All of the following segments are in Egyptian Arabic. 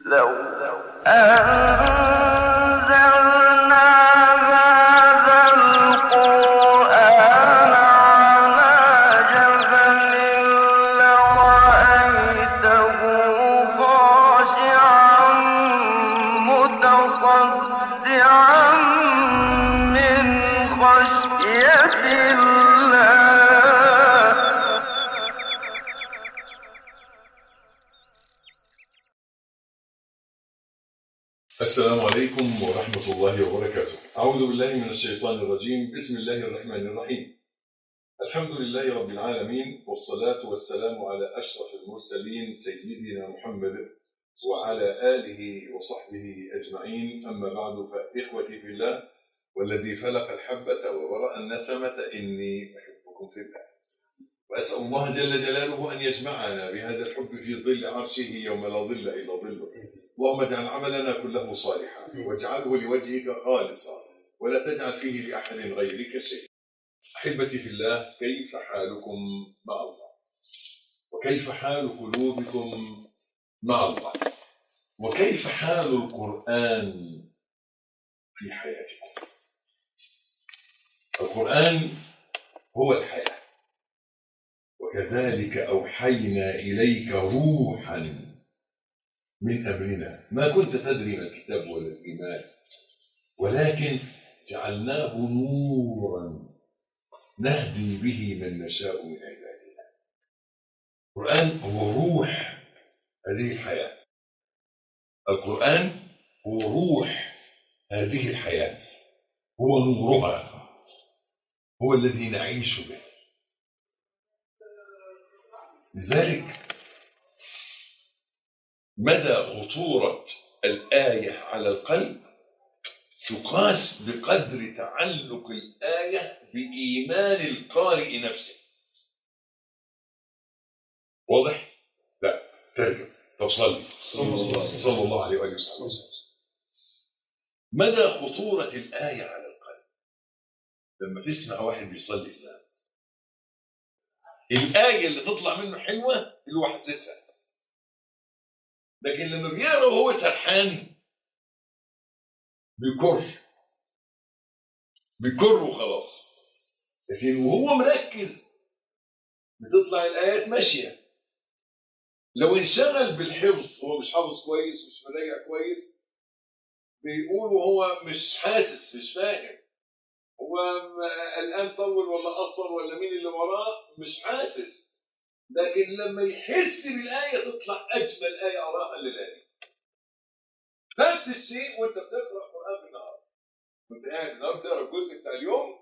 لو أنزلنا هذا القرآن على جبل لرأيته خاشعا متصدعا من خشية الله السلام عليكم ورحمة الله وبركاته أعوذ بالله من الشيطان الرجيم بسم الله الرحمن الرحيم الحمد لله رب العالمين والصلاة والسلام على أشرف المرسلين سيدنا محمد وعلى آله وصحبه أجمعين أما بعد فإخوتي في الله والذي فلق الحبة وبرأ النسمة إني أحبكم في الله وأسأل الله جل جلاله أن يجمعنا بهذا الحب في ظل عرشه يوم لا ظل إلا ظله اللهم اجعل عملنا كله صالحا واجعله لوجهك خالصا ولا تجعل فيه لأحد غيرك شيء أحبتي في الله كيف حالكم مع الله وكيف حال قلوبكم مع الله وكيف حال القرآن في حياتكم القرآن هو الحياة وكذلك أوحينا إليك روحا من أمرنا ما كنت تدري ما الكتاب ولا الإيمان ولكن جعلناه نورا نهدي به من نشاء من عبادنا القرآن هو روح هذه الحياة القرآن هو روح هذه الحياة هو نورها هو الذي نعيش به لذلك مدى خطورة الآية على القلب تقاس بقدر تعلق الآية بإيمان القارئ نفسه واضح؟ لا ترجم طب صلي صلى الله عليه وآله وسلم مدى خطورة الآية على القلب لما تسمع واحد بيصلي الآن الآية اللي تطلع منه حلوة اللي هو حاسسها لكن لما بيقرا وهو سرحان بيكر بيكر وخلاص لكن وهو مركز بتطلع الايات ماشيه لو انشغل بالحفظ هو مش حافظ كويس مش مراجع كويس بيقول وهو مش حاسس مش فاهم هو الان طول ولا قصر ولا مين اللي وراه مش حاسس لكن لما يحس بالآية تطلع أجمل آية أراها للآية نفس الشيء وأنت بتقرأ القرآن بالنهار وأنت قاعد النهار تقرأ الجزء بتاع اليوم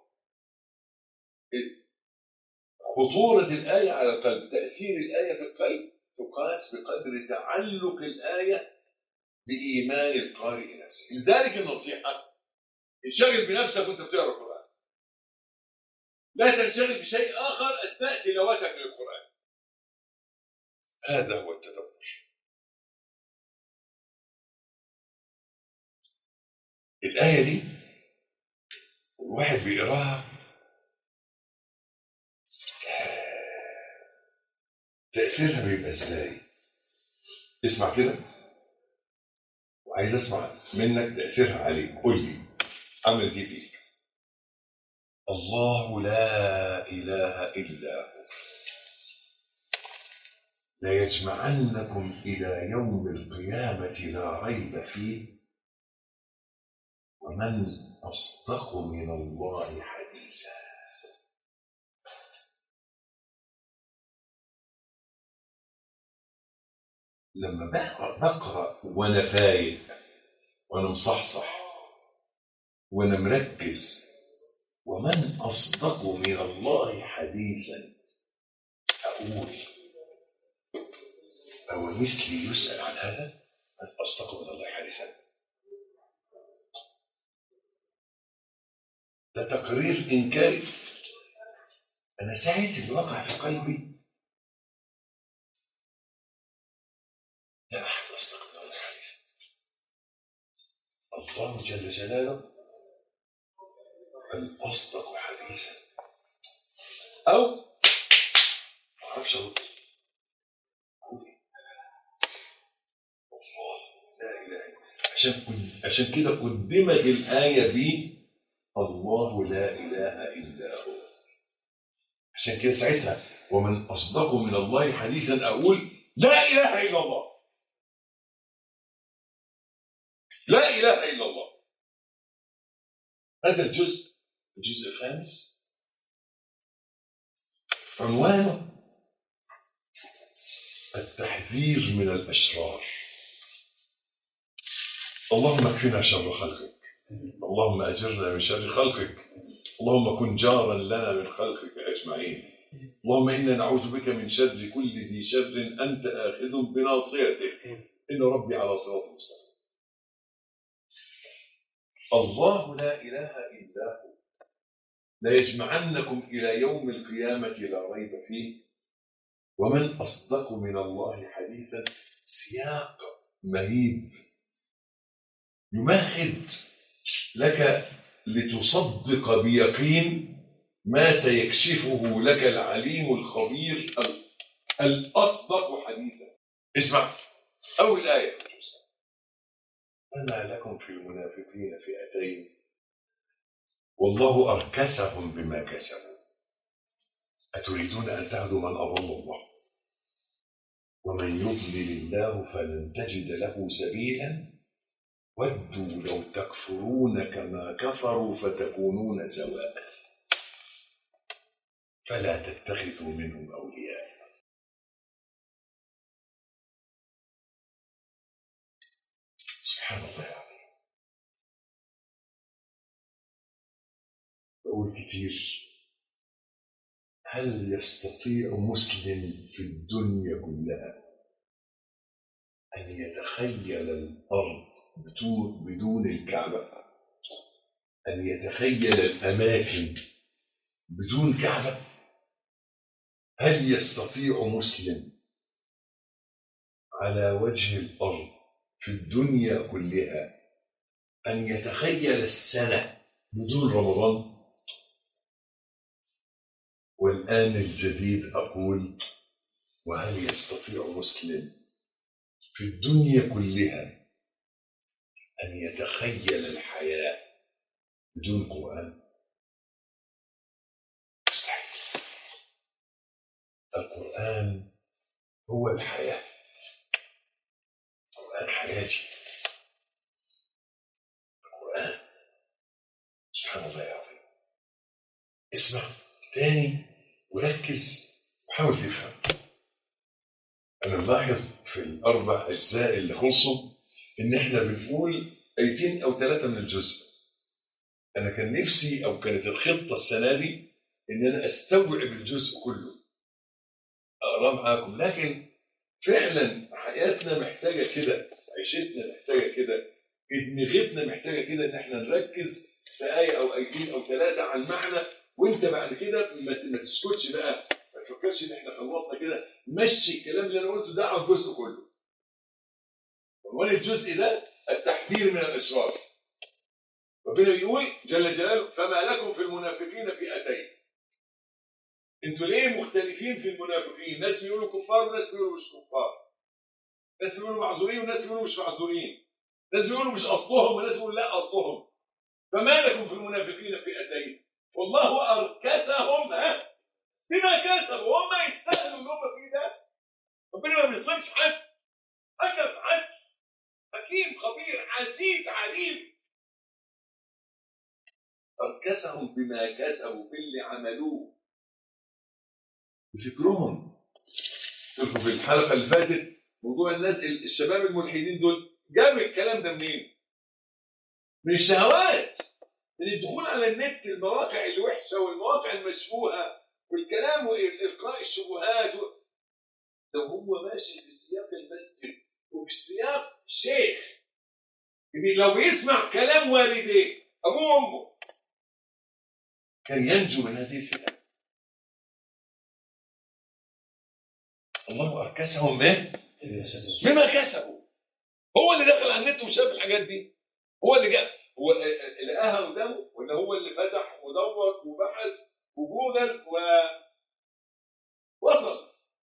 خطورة الآية على القلب تأثير الآية في القلب تقاس بقدر تعلق الآية بإيمان القارئ نفسه لذلك النصيحة انشغل بنفسك وأنت بتقرأ القرآن لا تنشغل بشيء آخر أثناء تلاوتك للقرآن هذا هو التدبر الآية دي الواحد بيقراها تأثيرها بيبقى ازاي؟ اسمع كده وعايز اسمع منك تأثيرها عليك قول لي عملت ايه فيك؟ الله لا إله إلا هو ليجمعنكم إلى يوم القيامة لا ريب فيه ومن أصدق من الله حديثا لما بقرأ, بقرأ وأنا فايق وأنا مصحصح وأنا مركز ومن أصدق من الله حديثا أقول أو مثلي يسأل عن هذا من أصدق من الله حديثا ده تقرير إنكاري أنا سعيت اللي وقع في قلبي لا أحد أصدق من الله حديثا الله جل جلاله الأصدق حديثا أو ما أعرفش أرد الله عشان عشان كده قدمت الآية ب الله لا إله إلا هو عشان كده ساعتها ومن أصدق من الله حديثا أقول لا إله إلا الله لا إله إلا الله هذا الجزء الجزء الخامس عنوانه التحذير من الأشرار اللهم اكفنا شر خلقك اللهم أجرنا من شر خلقك اللهم كن جارا لنا من خلقك أجمعين اللهم إنا نعوذ بك من شر كل ذي شر أنت آخذ بناصيته إن ربي على صراط مستقيم الله لا إله إلا هو ليجمعنكم إلى يوم القيامة لا ريب فيه ومن أصدق من الله حديثا سياق مهيب يمهد لك لتصدق بيقين ما سيكشفه لك العليم الخبير الأصدق حديثا اسمع أول آية فما لكم في المنافقين فئتين والله أركسهم بما كسبوا أتريدون أن تهدوا من أضل الله ومن يضلل الله فلن تجد له سبيلا ودوا لو تكفرون كما كفروا فتكونون سواء فلا تتخذوا منهم أولياء سبحان الله العظيم بقول كتير هل يستطيع مسلم في الدنيا كلها أن يتخيل الأرض بدون بدون الكعبة أن يتخيل الأماكن بدون كعبة هل يستطيع مسلم على وجه الأرض في الدنيا كلها أن يتخيل السنة بدون رمضان والآن الجديد أقول وهل يستطيع مسلم في الدنيا كلها أن يتخيل الحياة بدون قرآن مستحيل القرآن هو الحياة القرآن حياتي القرآن سبحان الله العظيم اسمع تاني وركز وحاول تفهم أنا ملاحظ في الأربع أجزاء اللي خلصوا إن إحنا بنقول آيتين أو ثلاثة من الجزء أنا كان نفسي أو كانت الخطة السنة دي إن أنا أستوعب الجزء كله أقرأ معاكم لكن فعلا حياتنا محتاجة كده عيشتنا محتاجة كده ادمغتنا محتاجة كده إن إحنا نركز في آية أو آيتين أو ثلاثة على المعنى وأنت بعد كده ما ما تسكتش بقى ما تفكرش إن إحنا خلصنا كده مشي الكلام اللي أنا قلته ده على الجزء كله عنوان الجزء ده التحذير من الاشرار ربنا بيقول جل جلاله فما لكم في المنافقين فئتين انتوا ليه مختلفين في المنافقين ناس بيقولوا كفار وناس بيقولوا مش كفار ناس بيقولوا معذورين وناس بيقولوا مش معذورين ناس بيقولوا مش اصلهم وناس بيقولوا لا اصلهم فما لكم في المنافقين فئتين والله اركسهم ها بما كسبوا هم يستاهلوا اللي هم فيه ده ربنا ما بيظلمش حد حكم عدل حكيم خبير عزيز عليم أركسهم بما كسبوا باللي عملوه بفكرهم قلت في الحلقة اللي فاتت موضوع الناس الشباب الملحدين دول جاب الكلام ده منين؟ من الشهوات من الدخول على النت المواقع الوحشة والمواقع المشبوهة والكلام وإلقاء الشبهات و... لو هو ماشي في سياق المسجد وفي سياق شيخ لو يسمع كلام والديه ابوه وامه كان ينجو من هذه الفتن الله اركسهم به بما كسبوا هو اللي دخل على النت وشاف الحاجات دي هو اللي جاء هو لقاها قدامه ولا هو اللي فتح ودور وبحث وجوجل و وصل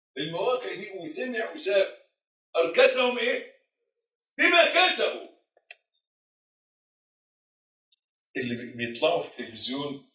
للمواقع دي وسمع وشاف أركسهم إيه؟ بما كسبوا اللي بي- بيطلعوا في التلفزيون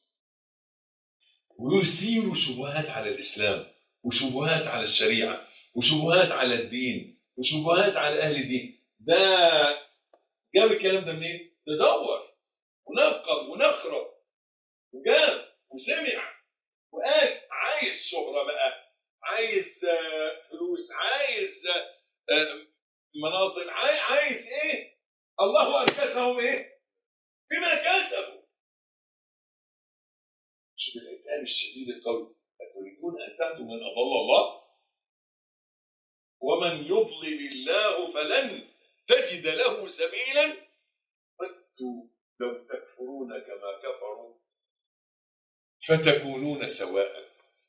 ويثيروا شبهات على الاسلام وشبهات على الشريعه وشبهات على الدين وشبهات على اهل الدين ده جاب الكلام ده منين؟ ده دور ونقب ونخرب وجاب وسمع وقال عايز شهره بقى عايز آه، فلوس عايز آه، آه، مناصب عاي- عايز ايه؟ الله اركسهم ايه؟ بما كسبوا شوف العتاب الشديد القوي أتريدون أن تهدوا من أضل الله ومن يضلل الله فلن تجد له سبيلا ودوا لو تكفرون كما كفروا فتكونون سواء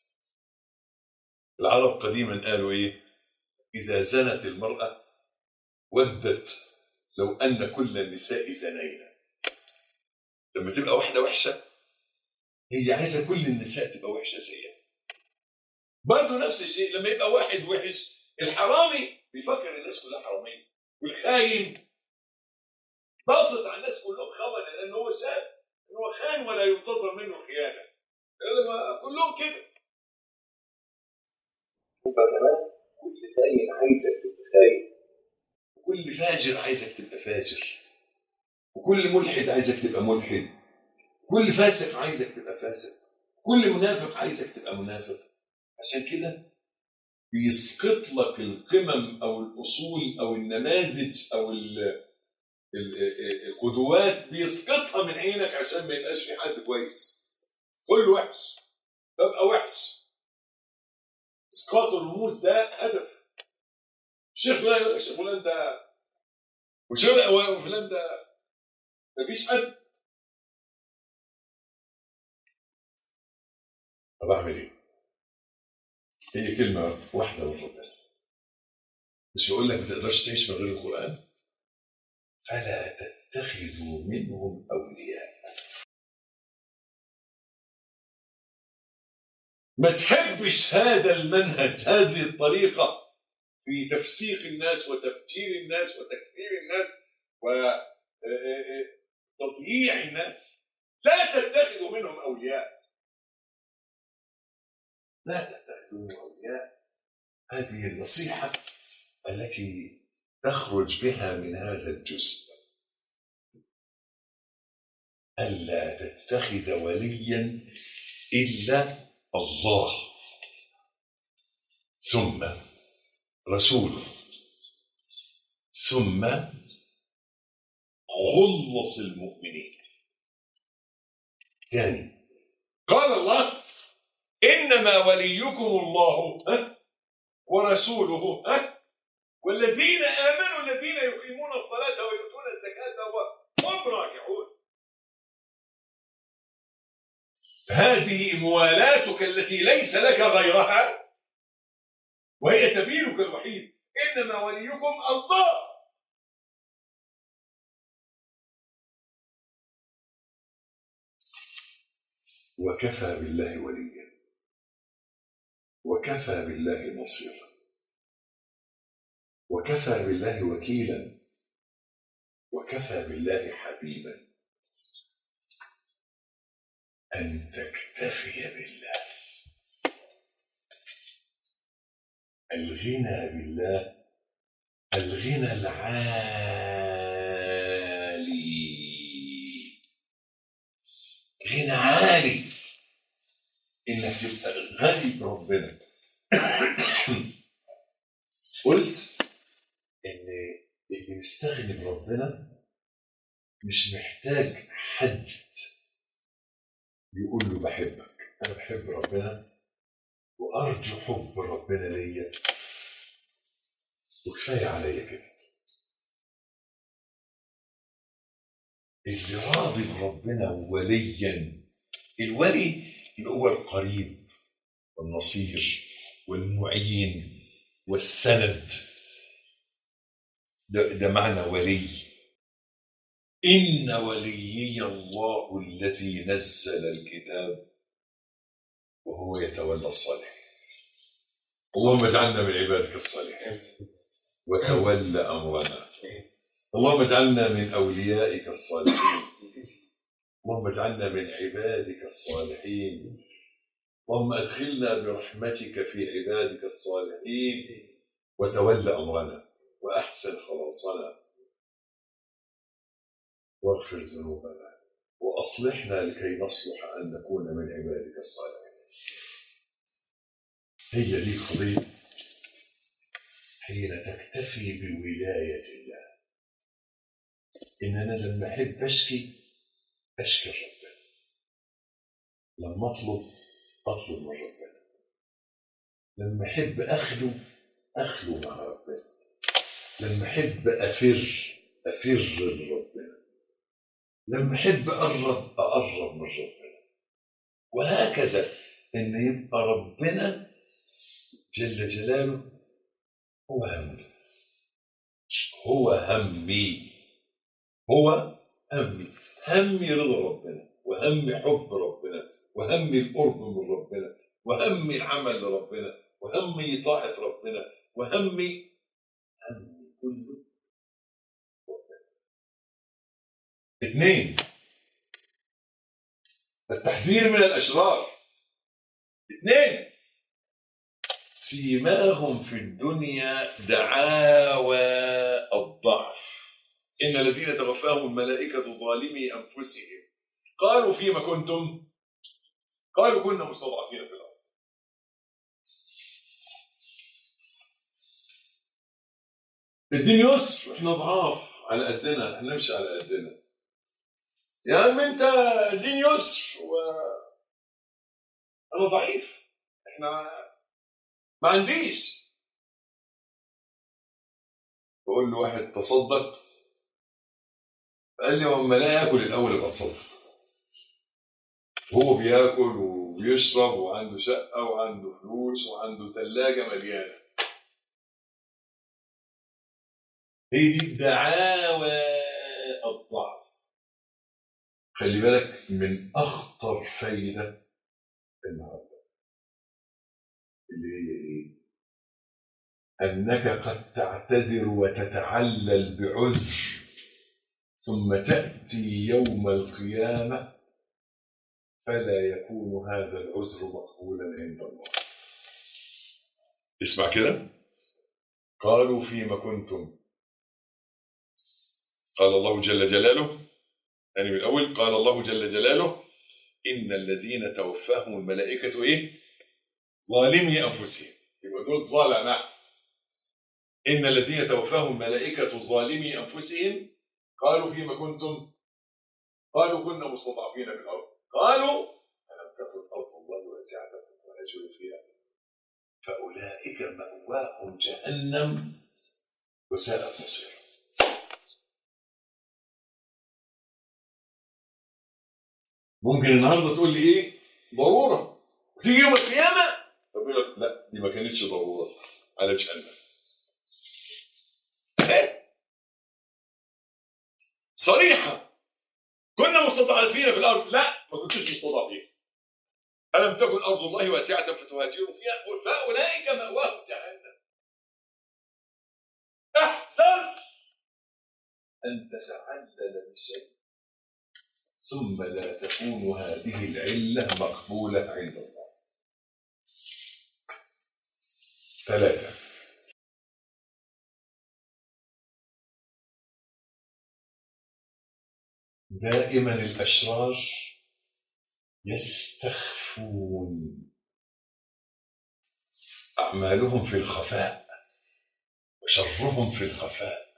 العرب قديما قالوا ايه اذا زنت المراه ودت لو ان كل النساء زنينا لما تبقى واحده وحشه هي عايزه كل النساء تبقى وحشه زيها برضه نفس الشيء لما يبقى واحد وحش الحرامي بيفكر الناس كلها حراميه والخاين باصص على الناس كلهم خونه لان هو شاف ان هو خان ولا ينتظر منه خيانه لما كلهم كده يبقى كمان كل خاين عايزك تبقى خاين وكل فاجر عايزك تبقى فاجر وكل ملحد عايزك تبقى ملحد كل فاسق عايزك تبقى فاسق كل منافق عايزك تبقى منافق عشان كده بيسقط لك القمم او الاصول او النماذج او ال ال- ال- القدوات بيسقطها من عينك عشان ما يبقاش في حد كويس كله وحش ببقى وحش اسقاط الرموز ده هدف الشيخ فلان يقول لك الشيخ فلان ده وشيخ وفلان ده مفيش حد طب اعمل ايه؟ هي كلمة واحدة من ربنا مش بيقول لك ما تقدرش تعيش من غير القرآن فلا تتخذوا منهم أولياء ما تحبش هذا المنهج هذه الطريقة في تفسيق الناس وتفجير الناس وتكفير الناس وتضييع الناس لا تتخذوا منهم أولياء لا تتخذوا منهم أولياء هذه النصيحة التي تخرج بها من هذا الجزء ألا تتخذ وليا إلا الله ثم رسوله ثم خلص المؤمنين ثاني قال الله إنما وليكم الله ها؟ ورسوله ها؟ والذين آمنوا الذين يقيمون الصلاة ويؤتون الزكاة وهم راكعون هذه موالاتك التي ليس لك غيرها وهي سبيلك الوحيد إنما وليكم الله وكفى بالله وليا وكفى بالله نصيرا وكفى بالله وكيلا وكفى بالله حبيبا أن تكتفي بالله الغنى بالله الغنى العالي غنى عالي انك تبقى غني بربنا قلت ان اللي مستغني بربنا مش محتاج حد يقول له بحبك انا بحب ربنا وارجو حب ربنا ليا وكفايه عليا كده اللي راضي بربنا وليا الولي اللي هو القريب والنصير والمعين والسند ده, ده معنى ولي إن وليي الله الذي نزل الكتاب وهو يتولى الصالحين اللهم اجعلنا من عبادك الصالحين وتول أمرنا اللهم اجعلنا من أوليائك الصالحين اللهم اجعلنا من عبادك الصالحين اللهم ادخلنا برحمتك في عبادك الصالحين وتول امرنا واحسن خلاصنا واغفر ذنوبنا واصلحنا لكي نصلح ان نكون من عبادك الصالحين هي دي قضيه حين تكتفي بولايه الله ان انا لما احب اشكي اشكي ربنا لما اطلب اطلب من ربنا لما احب اخلو اخلو مع ربنا لما احب افر افر لربنا لما احب اقرب اقرب من ربنا وهكذا ان يبقى ربنا جل جلاله هو همي هو همي هو همي همي رضا ربنا وهمي حب ربنا وهمي القرب من ربنا وهمي العمل لربنا وهمي طاعة ربنا وهمي همي كله ربنا اثنين التحذير من الأشرار اثنين سيماهم في الدنيا دعاوى الضعف إن الذين توفاهم الملائكة ظالمي أنفسهم قالوا فيما كنتم قالوا كنا مستضعفين في الأرض الدين يسر احنا ضعاف على قدنا احنا نمشي على قدنا يا عم انت الدين يسر و انا ضعيف احنا ما عنديش بقول له واحد تصدق قال لي هو لا ياكل الاول يبقى تصدق هو بياكل وبيشرب وعنده شقه وعنده فلوس وعنده ثلاجه مليانه هي دي دعاوى الضعف خلي بالك من اخطر فايده النهارده اللي هي ايه؟ انك قد تعتذر وتتعلل بعذر ثم تاتي يوم القيامه فلا يكون هذا العذر مقبولا عند الله اسمع كده قالوا فيما كنتم قال الله جل جلاله يعني من الأول قال الله جل جلاله إن الذين توفاهم الملائكة إيه ظالمي أنفسهم يبقى دول ظلمة إن الذين توفاهم الملائكة ظالمي أنفسهم قالوا فيما كنتم قالوا كنا مستضعفين في الأرض قالوا ألم تكن أرض الله واسعة فتهاجروا فيها فأولئك مأواهم جهنم وساءت مصيرا ممكن النهارده تقول لي ايه؟ ضروره وتيجي يوم القيامه اقول لك لا دي ما كانتش ضروره على جهنم إيه؟ صريحه كنا مستضعفين في الارض لا ما كنتوش مستضعفين الم تكن ارض الله واسعه فتهاجروا فيها فاولئك ماواهم جهنم احذر ان تتعلل بشيء ثم لا تكون هذه العلة مقبولة عند الله ثلاثة دائما الأشرار يستخفون أعمالهم في الخفاء وشرهم في الخفاء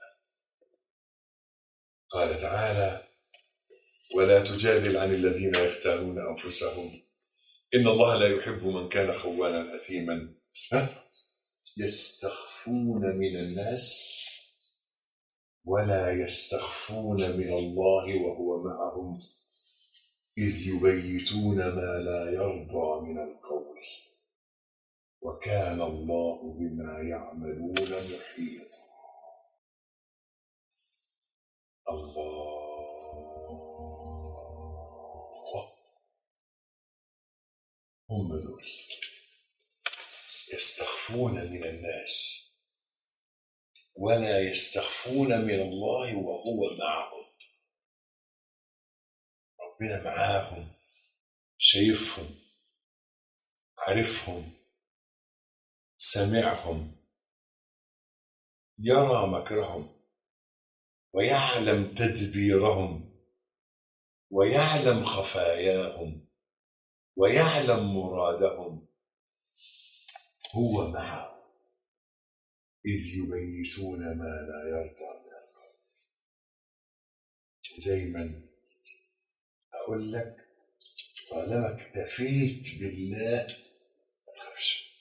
قال تعالى ولا تجادل عن الذين يختارون انفسهم ان الله لا يحب من كان خوانا اثيما ها؟ يستخفون من الناس ولا يستخفون من الله وهو معهم اذ يبيتون ما لا يرضى من القول وكان الله بما يعملون محيطا الله هم دول يستخفون من الناس ولا يستخفون من الله وهو معهم ربنا معاهم شايفهم عارفهم سمعهم يرى مكرهم ويعلم تدبيرهم ويعلم خفاياهم ويعلم مرادهم هو معهم إذ يبيتون ما لا يرضى من القول دايما أقول لك طالما اكتفيت بالله ما تخافش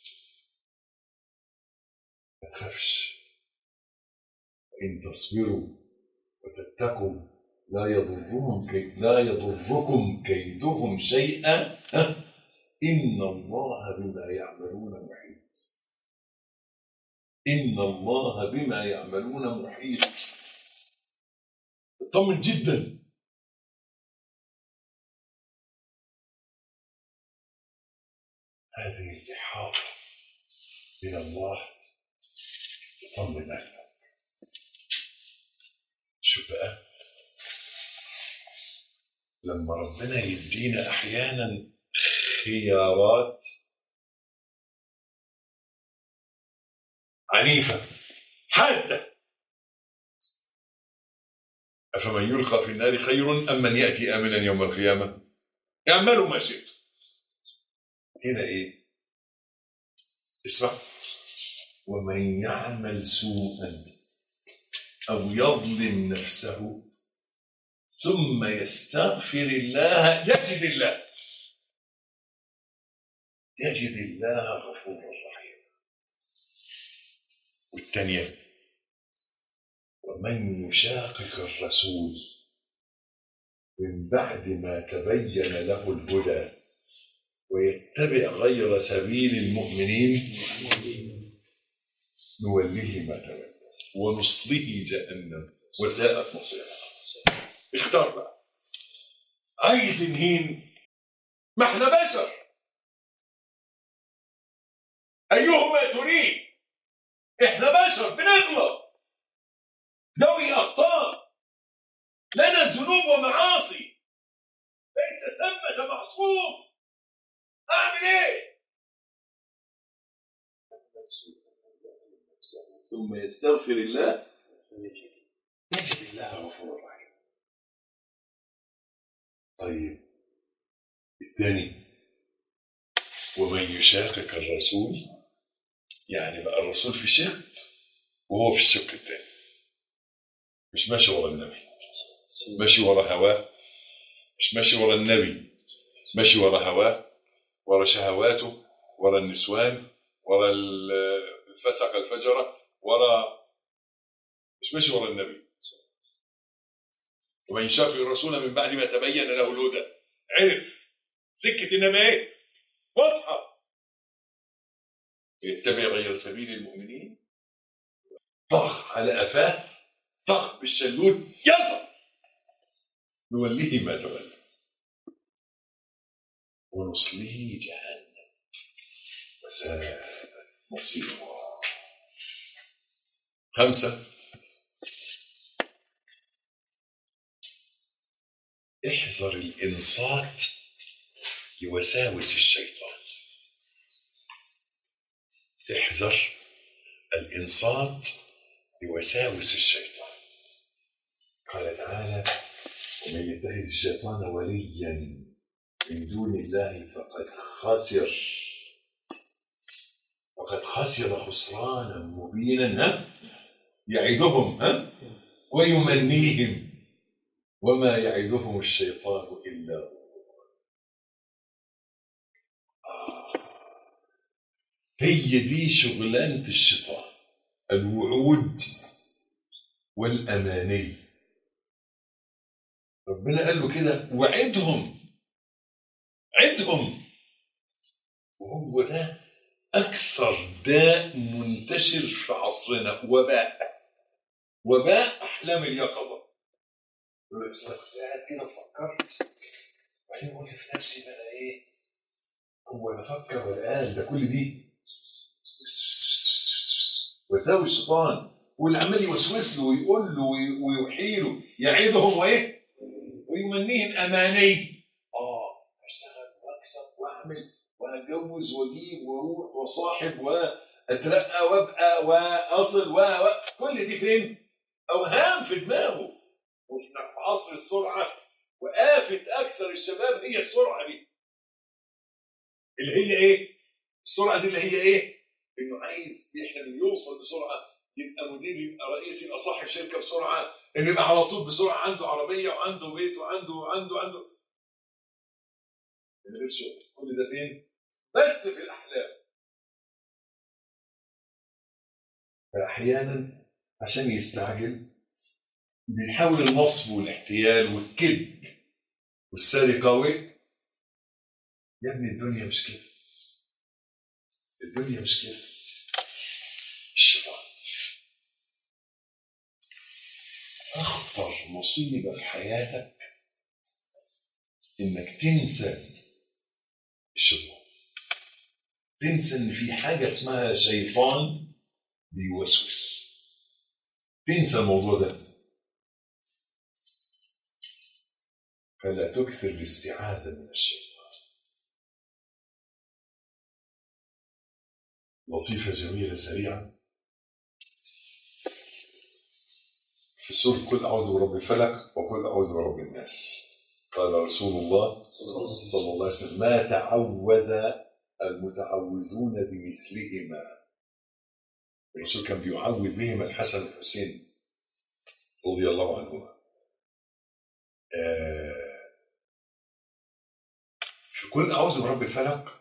ما تخافش إن تصبروا وتتقوا لا يضرهم كي لا يضركم كيدهم شيئا ها؟ إن الله بما يعملون محيط إن الله بما يعملون محيط اطمن جدا هذه الإحاطة من الله تطمن قلبك شو بقى لما ربنا يدينا أحيانا خيارات عنيفة حادة أفمن يلقى في النار خير أم من يأتي آمنا يوم القيامة اعملوا ما شئتم هنا إيه اسمع ومن يعمل سوءا أو يظلم نفسه ثم يستغفر الله يجد الله يجد الله غفورا رحيما والثانية ومن يشاقق الرسول من بعد ما تبين له الهدى ويتبع غير سبيل المؤمنين نوليه ما تولى ونصله جهنم وساءت مصيرها اختار بقى عايز نهين ما احنا بشر ايهما تريد احنا بشر بنغلط ذوي اخطاء لنا ذنوب ومعاصي ليس ثمة معصوم اعمل ايه ثم يستغفر الله يجد الله غفورا رحيما طيب الثاني ومن يشاقق الرسول يعني بقى الرسول في شق وهو في الشق الثاني مش ماشي ورا النبي ماشي ورا هواه مش ماشي ورا النبي ماشي ورا هواه ورا شهواته ورا النسوان ورا الفسق الفجرة ورا مش ماشي ورا النبي ومن يشاقق الرسول من بعد ما تبين له الهدى عرف سكة النبي ايه؟ واضحة يتبع غير سبيل المؤمنين طخ على قفاه طخ بالشلوت يلا نوليه ما تولى ونصليه جهنم وساءت مصيره خمسة احذر الإنصات لوساوس الشيطان احذر الإنصات لوساوس الشيطان قال تعالى ومن يتخذ الشيطان وليا من دون الله فقد خسر فقد خسر خسرانا مبينا ها يعدهم ها ويمنيهم وما يعدهم الشيطان الا غرورا آه. هي دي شغلانه الشيطان الوعود والاماني ربنا قال له كده وعدهم عدهم وهو ده أكثر داء منتشر في عصرنا وباء وباء أحلام اليقظة يقول لك أصل أنا كنت قاعد كده وفكرت وبعدين قلت في نفسي بقى إيه هو أنا أفكر ولا قال ده كل دي وساوي الشيطان واللي عمال يوسوس له ويقول له ويوحي له يعيدهم وايه؟ ويمنيهم اماني اه اشتغل واكسب واعمل واتجوز واجيب واروح واصاحب واترقى وابقى واصل و و- كل دي فين؟ اوهام في دماغه واحنا في عصر السرعه وآفة أكثر الشباب هي السرعة دي اللي هي إيه؟ السرعة دي اللي هي إيه؟ إنه عايز يحلم يوصل بسرعة يبقى مدير يبقى رئيس يبقى صاحب شركة بسرعة إنه يبقى على طول بسرعة عنده عربية وعنده بيت وعنده وعنده وعنده من غير شغل كل ده فين؟ بس في الأحلام فأحيانا عشان يستعجل بيحاول النصب والاحتيال والكذب والسرقة و يا ابني الدنيا مش كده الدنيا مش كده الشيطان أخطر مصيبة في حياتك إنك تنسى الشيطان تنسى إن في حاجة اسمها شيطان بيوسوس تنسى الموضوع ده فلا تكثر الاستعاذة من الشيطان لطيفة جميلة سريعة في سورة قل أعوذ برب الفلق وقل أعوذ برب الناس قال رسول الله صلى الله عليه وسلم ما تعوذ المتعوذون بمثلهما الرسول كان بيعوذ بهما الحسن والحسين رضي الله عنهما آه، في كل أعوذ برب الفلق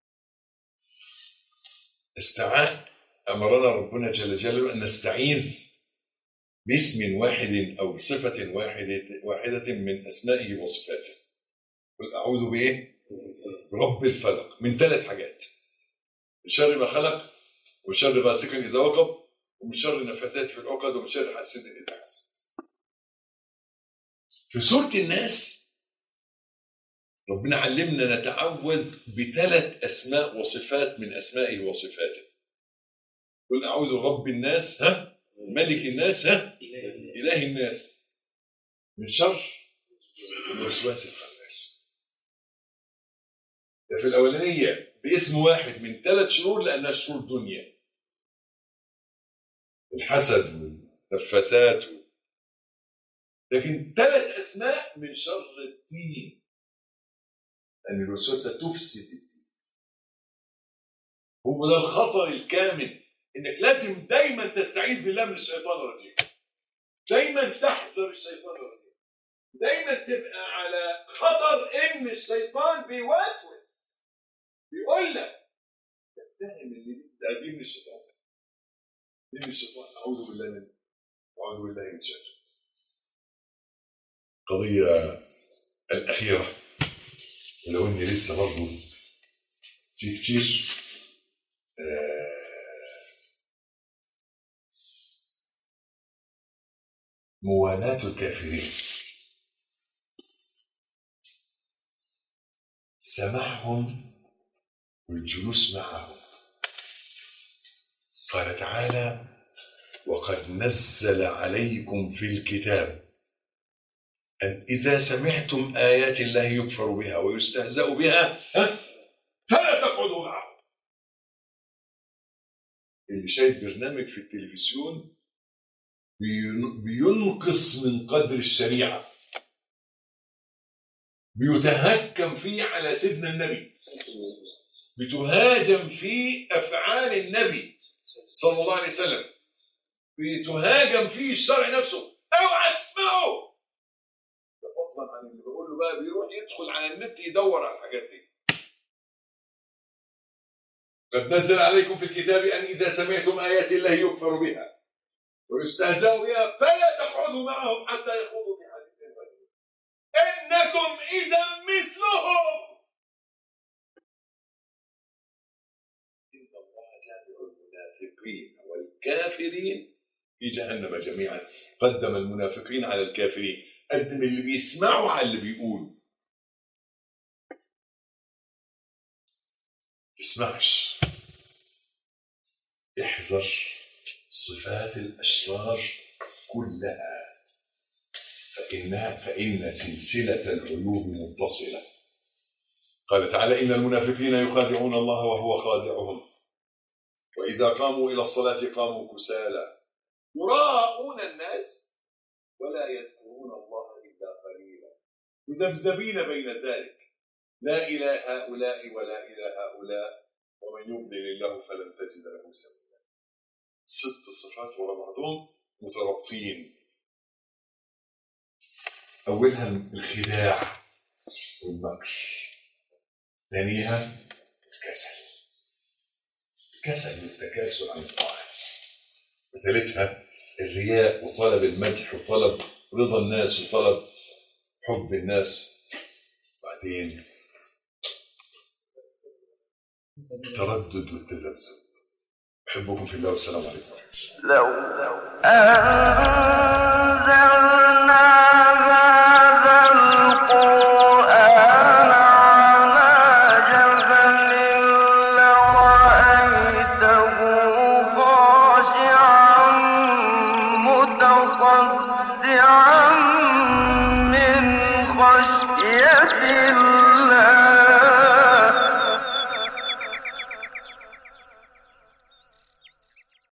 استعاء أمرنا ربنا جل جلاله أن نستعيذ باسم واحد أو بصفة واحدة واحدة من أسمائه وصفاته قل أعوذ بإيه؟ برب الفلق من ثلاث حاجات من شر ما خلق ومن شر غاسق إذا وقب ومن شر النفاثات في العقد ومن شر حاسد إذا حسد في سورة الناس ربنا علمنا نتعوذ بثلاث أسماء وصفات من أسمائه وصفاته قل أعوذ برب الناس ها ملك الناس ها إله الناس من شر الوسواس الخناس ده في الأولانية باسم واحد من ثلاث شرور لأنها شرور دنيا الحسد والنفاثات و... لكن ثلاث أسماء من شر الدين لأن الوسوسة تفسد الدين هو ده الخطر الكامل إنك لازم دايما تستعيذ بالله من الشيطان الرجيم دايما تحذر الشيطان الرجيم دايما تبقى على خطر إن الشيطان بيوسوس بيقول لك تتهم اللي ده دي من الشيطان دي من الشيطان أعوذ بالله منه أعوذ بالله من شره القضية الأخيرة ولو إني لسه برضه في كتير آه، موالاة الكافرين سماعهم والجلوس معهم قال تعالى وقد نزل عليكم في الكتاب أن إذا سمعتم آيات الله يكفر بها ويستهزأ بها ها فلا تقعدوا معهم اللي شايف برنامج في التلفزيون بين- بينقص من قدر الشريعة بيتهكم فيه على سيدنا النبي بتهاجم فيه أفعال النبي صلى الله عليه وسلم بتهاجم فيه الشرع نفسه اوعى تسمعه ده فضلا عن اللي بقول له بقى بيروح يدخل على النت يدور على الحاجات دي قد نزل عليكم في الكتاب ان اذا سمعتم ايات الله يكفر بها ويستهزأ بها فلا تقعدوا معهم حتى يخوضوا في حديث غيره انكم اذا مثلهم ان الله جامع المنافقين والكافرين في جهنم جميعا قدم المنافقين على الكافرين قدم اللي بيسمعوا على اللي بيقولوا تسمعش احذر صفات الأشرار كلها فإنها فإن سلسلة العيوب متصلة قال تعالى إن المنافقين يخادعون الله وهو خادعهم وإذا قاموا إلى الصلاة قاموا كسالى يراءون الناس ولا يذكرون الله إلا قليلا مذبذبين بين ذلك لا إلى هؤلاء ولا إلى هؤلاء ومن يضلل الله فلن تجد له سبيلا ست صفات ورا بعضهم مترابطين أولها الخداع والمكر ثانيها الكسل الكسل والتكاسل عن الطاعات وثالثها الرياء وطلب المدح وطلب رضا الناس وطلب حب الناس بعدين التردد والتذبذب أحبكم في الله والسلام عليكم ورحمة الله لو أنزلنا هذا القرآن على جبل لرأيته خاشعا متصدعا من خشية